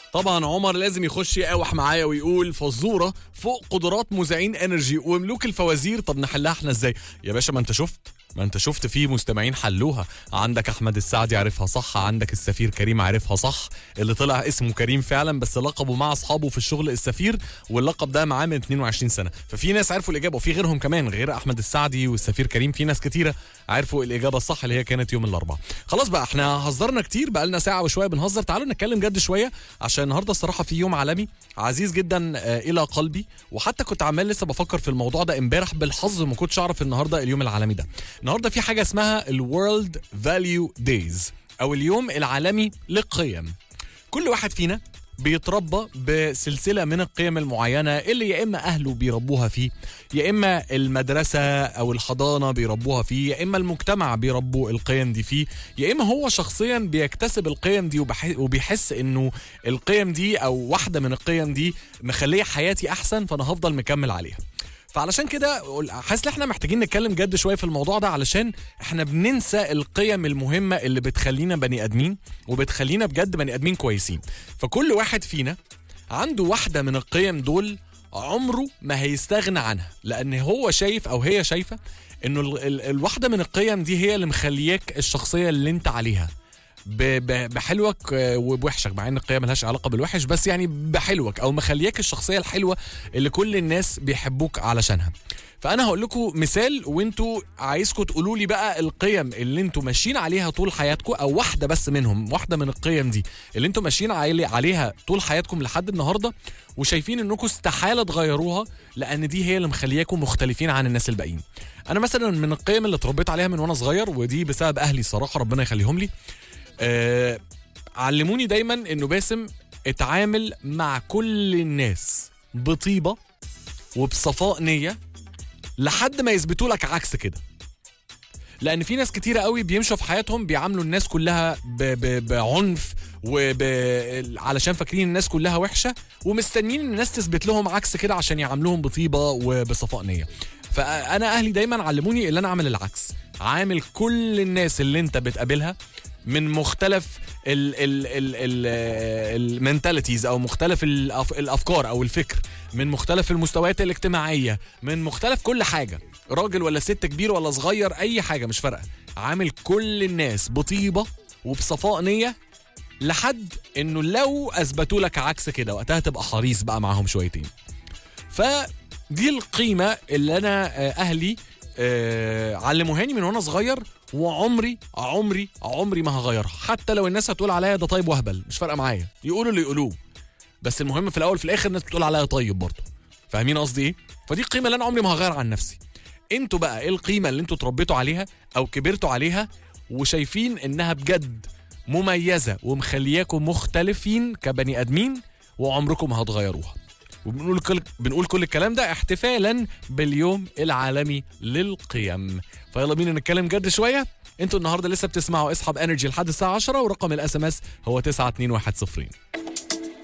طبعا عمر لازم يخش يقاوح معايا ويقول فزوره فوق قدرات مذيعين انرجي وملوك الفوازير طب نحلها احنا ازاي يا باشا ما انت شفت ما انت شفت في مستمعين حلوها عندك احمد السعدي عارفها صح عندك السفير كريم عارفها صح اللي طلع اسمه كريم فعلا بس لقبه مع اصحابه في الشغل السفير واللقب ده معاه من 22 سنه ففي ناس عرفوا الاجابه وفي غيرهم كمان غير احمد السعدي والسفير كريم في ناس كتيره عرفوا الاجابه الصح اللي هي كانت يوم الاربعاء خلاص بقى احنا هزرنا كتير بقى لنا ساعه وشويه بنهزر تعالوا نتكلم جد شويه عشان النهارده الصراحه في يوم عالمي عزيز جدا آه، الى قلبي وحتى كنت عمال لسه بفكر في الموضوع ده امبارح بالحظ ما كنتش اعرف النهارده اليوم العالمي ده النهارده في حاجه اسمها الورلد فاليو دايز او اليوم العالمي للقيم كل واحد فينا بيتربى بسلسلة من القيم المعينة اللي يا إما أهله بيربوها فيه يا إما المدرسة أو الحضانة بيربوها فيه يا إما المجتمع بيربوا القيم دي فيه يا إما هو شخصيا بيكتسب القيم دي وبح- وبيحس إنه القيم دي أو واحدة من القيم دي مخلية حياتي أحسن فأنا هفضل مكمل عليها فعلشان كده حاسس ان احنا محتاجين نتكلم جد شويه في الموضوع ده علشان احنا بننسى القيم المهمه اللي بتخلينا بني ادمين وبتخلينا بجد بني ادمين كويسين فكل واحد فينا عنده واحده من القيم دول عمره ما هيستغنى عنها لان هو شايف او هي شايفه انه ال- ال- الواحده من القيم دي هي اللي مخلياك الشخصيه اللي انت عليها ب- ب- بحلوك آه، وبوحشك مع ان القيم ملهاش علاقه بالوحش بس يعني بحلوك او مخلياك الشخصيه الحلوه اللي كل الناس بيحبوك علشانها فانا هقول لكم مثال وانتوا عايزكم تقولوا لي بقى القيم اللي انتوا ماشيين عليها طول حياتكم او واحده بس منهم واحده من القيم دي اللي انتوا ماشيين علي- عليها طول حياتكم لحد النهارده وشايفين انكم استحاله تغيروها لان دي هي اللي مخلياكم مختلفين عن الناس الباقيين انا مثلا من القيم اللي اتربيت عليها من وانا صغير ودي بسبب اهلي الصراحه ربنا يخليهم لي آه علموني دايما انه باسم اتعامل مع كل الناس بطيبه وبصفاء نيه لحد ما يثبتوا لك عكس كده لان في ناس كتيره قوي بيمشوا في حياتهم بيعاملوا الناس كلها ب... ب... بعنف وب... علشان فاكرين الناس كلها وحشه ومستنيين ان الناس تثبت لهم عكس كده عشان يعاملوهم بطيبه وبصفاء نيه فانا اهلي دايما علموني ان انا اعمل العكس عامل كل الناس اللي انت بتقابلها من مختلف المنتاليتيز او مختلف الأف... الافكار او الفكر من مختلف المستويات الاجتماعيه من مختلف كل حاجه راجل ولا ست كبير ولا صغير اي حاجه مش فارقه عامل كل الناس بطيبه وبصفاء نيه لحد انه لو اثبتوا لك عكس كده وقتها تبقى حريص بقى معاهم شويتين فدي القيمه اللي انا آه، اهلي آه، علموهاني من وانا صغير وعمري عمري عمري ما هغيرها حتى لو الناس هتقول عليا ده طيب وهبل مش فارقه معايا يقولوا اللي يقولوه بس المهم في الاول في الاخر الناس بتقول عليا طيب برضه فاهمين قصدي ايه فدي القيمه اللي انا عمري ما هغير عن نفسي انتوا بقى ايه القيمه اللي انتوا اتربيتوا عليها او كبرتوا عليها وشايفين انها بجد مميزه ومخلياكم مختلفين كبني ادمين وعمركم ما هتغيروها وبنقول كل بنقول كل الكلام ده احتفالا باليوم العالمي للقيم فيلا بينا نتكلم جد شويه انتوا النهارده لسه بتسمعوا اصحاب انرجي لحد الساعه 10 ورقم الاس ام اس هو 92110